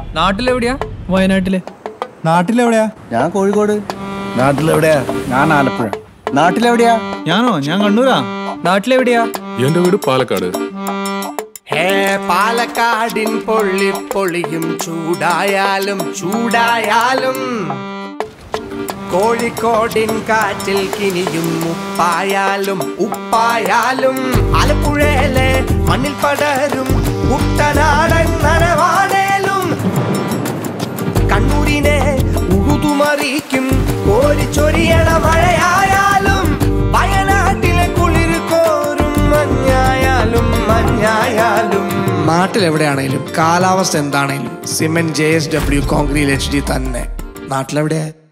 നാട്ടിലെവിടെയാ വയനാട്ടില് നാട്ടിലെവിടെയാ ഞാൻ കോഴിക്കോട് നാട്ടിലെവിടെയാ ഞാൻ ആലപ്പുഴ നാട്ടിലെവിടെയാ ഞാനോ ഞാൻ കണ്ണൂരാ നാട്ടിലെവിടെയാ എന്റെ വീട് പാലക്കാട് ഹേ പാലക്കാടിൻ പൊള്ളി പൊളിയും ചൂടായാലും ചൂടായാലും കോഴിക്കോടിൻ കാറ്റിൽ കിനിയും ഉപ്പായാലും ഉപ്പായാലും ആലപ്പുഴയിലെ മണ്ണിൽ പടരും കുട്ടനാടൻ നനവാടേലും കണ്ണൂരിനെ ഉഴുതുമറിയിക്കും കോരിച്ചൊരിയണ മഴയായാലും വയനാട്ടിലെ കുളിർ കോരും മഞ്ഞായാലും മഞ്ഞായാലും നാട്ടിലെവിടെയാണേലും കാലാവസ്ഥ എന്താണേലും cement J S W concrete H D തന്നെ നാട്ടിലെവിടെയാ